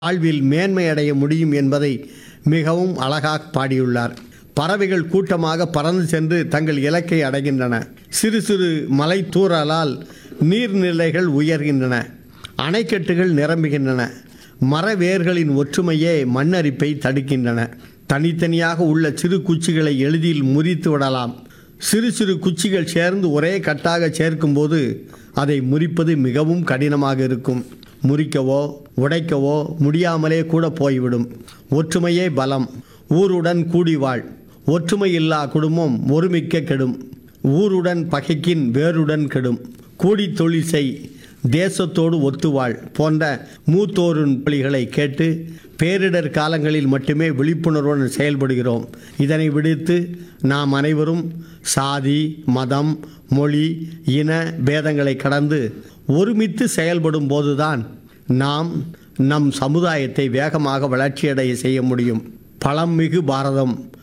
வாழ்வில் மேன்மை அடைய முடியும் என்பதை மிகவும் அழகாக பாடியுள்ளார் பறவைகள் கூட்டமாக பறந்து சென்று தங்கள் இலக்கை அடைகின்றன சிறு சிறு மலை தூறலால் நீர்நிலைகள் உயர்கின்றன அணைக்கட்டுகள் நிரம்புகின்றன மர வேர்களின் ஒற்றுமையே மண்ணரிப்பை தடுக்கின்றன தனித்தனியாக உள்ள சிறு குச்சிகளை எளிதில் முறித்து விடலாம் சிறு சிறு குச்சிகள் சேர்ந்து ஒரே கட்டாக சேர்க்கும்போது அதை முறிப்பது மிகவும் கடினமாக இருக்கும் முறிக்கவோ உடைக்கவோ முடியாமலே கூட போய்விடும் ஒற்றுமையே பலம் ஊருடன் கூடி வாழ் ஒற்றுமை இல்லா குடும்பம் ஒருமிக்க கெடும் ஊருடன் பகைக்கின் வேருடன் கெடும் கூடி தொழில் செய் தேசத்தோடு ஒத்துவாழ் போன்ற மூத்தோரின் பலிகளை கேட்டு பேரிடர் காலங்களில் மட்டுமே விழிப்புணர்வுடன் செயல்படுகிறோம் இதனை விடுத்து நாம் அனைவரும் சாதி மதம் மொழி இன பேதங்களை கடந்து ஒருமித்து செயல்படும் போதுதான் நாம் நம் சமுதாயத்தை வேகமாக வளர்ச்சியடைய செய்ய முடியும் பழம் மிகு பாரதம்